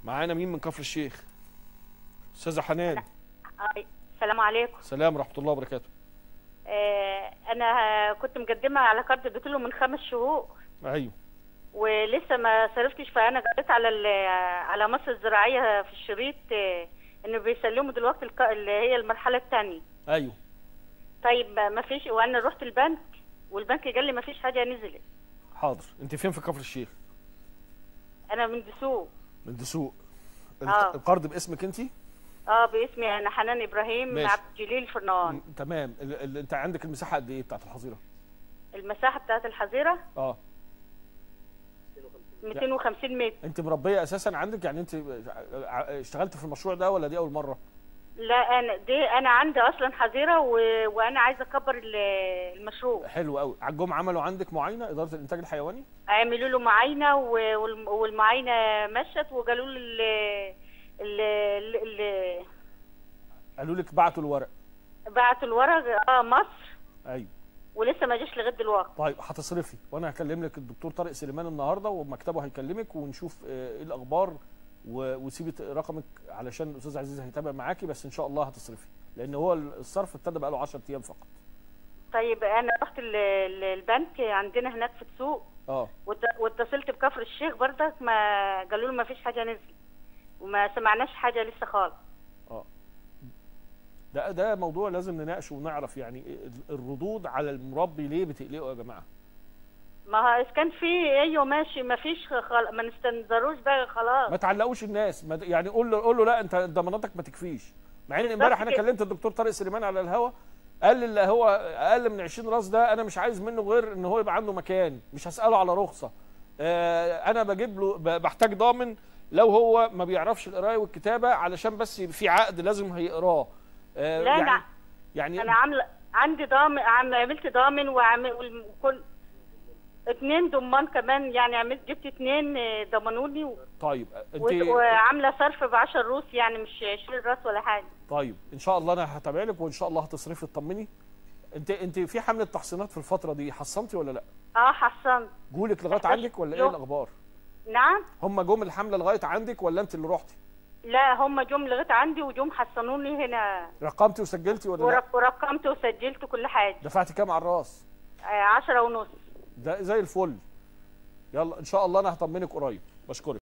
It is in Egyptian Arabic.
معانا مين من كفر الشيخ استاذه حنان آه، السلام عليكم سلام ورحمه الله وبركاته آه، انا كنت مقدمه على كارد بتقوله من خمس شهور ايوه ولسه ما صرفتش فانا قريت على ال- على مصر الزراعيه في الشريط آه، انه بيسلموا دلوقتي الك- اللي هي المرحله الثانيه ايوه طيب ما ما فيش وانا رحت البنك والبنك قال لي ما فيش حاجه نزلت حاضر انت فين في كفر الشيخ انا من دسوق من دسوق ال- آه. القرض باسمك انت اه باسمي انا حنان ابراهيم ماشي. عبد الجليل فرنان تمام ال... ال... انت عندك المساحه قد ايه بتاعت الحظيره المساحه بتاعت الحظيره اه 250 متر انت مربيه اساسا عندك يعني انت ع- اشتغلت في المشروع ده ولا دي اول مره لا انا دي انا عندي اصلا حظيره و... وانا عايزه اكبر ال- المشروع حلو قوي عجهم عملوا عندك معاينه اداره الانتاج الحيواني عملوا له معاينه و- والم- والمعاينه مشت وقالوا له ال ال ال- ال- قالوا لك بعتوا الورق بعتوا الورق اه مصر ايوه ولسه ما جاش لغايه دلوقتي طيب هتصرفي وانا هكلم لك الدكتور طارق سليمان النهارده ومكتبه هيكلمك ونشوف آه، ايه الاخبار و- وسيبي رقمك علشان الاستاذ عزيز هيتابع معاكي بس ان شاء الله هتصرفي لان هو الصرف ابتدى بقاله 10 ايام فقط طيب انا رحت ال- ال- البنك عندنا هناك في السوق اه وات- واتصلت بكفر الشيخ برضك ما قالوا له ما فيش حاجه نزلت وما سمعناش حاجه لسه خالص اه ده ده موضوع لازم نناقشه ونعرف يعني ال- الردود على المربي ليه بتقلقه يا جماعه ما هو اذا كان في ايوه ماشي ما فيش خل... ما نستنظروش بقى خلاص ما تعلقوش الناس ما يعني قول له قول له لا انت ضماناتك ما تكفيش مع ان امبارح انا كده. كلمت الدكتور طارق سليمان على الهوا قال لي اللي هو اقل من 20 راس ده انا مش عايز منه غير ان هو يبقى عنده مكان مش هساله على رخصه آه انا بجيب له ب- بحتاج ضامن لو هو ما بيعرفش القرايه والكتابه علشان بس يبقى في عقد لازم هيقراه آه لا، يعني لا. يعني انا عامله عندي ضامن عم- عملت ضامن وعمل كل اتنين ضمان كمان يعني عملت جبت اتنين آه، ضمنوني و... طيب انت و- وعامله صرف ب 10 روس يعني مش 20 راس ولا حاجه طيب ان شاء الله انا هتابع لك وان شاء الله هتصرفي تطمني انت انت في حمله تحصينات في الفتره دي حصنتي ولا لا اه حصنت جولك لغايه عندك ولا ايه يوم. الاخبار نعم هم جم الحمله لغايه عندك ولا انت اللي رحتي لا هم جم لغايه عندي وجم حصنوني هنا رقمتي وسجلتي ولا لا ورق- ورقمت وسجلت كل حاجه دفعتي كام على الراس آه، عشرة ونص ده زي الفل يلا ان شاء الله انا هطمنك قريب بشكرك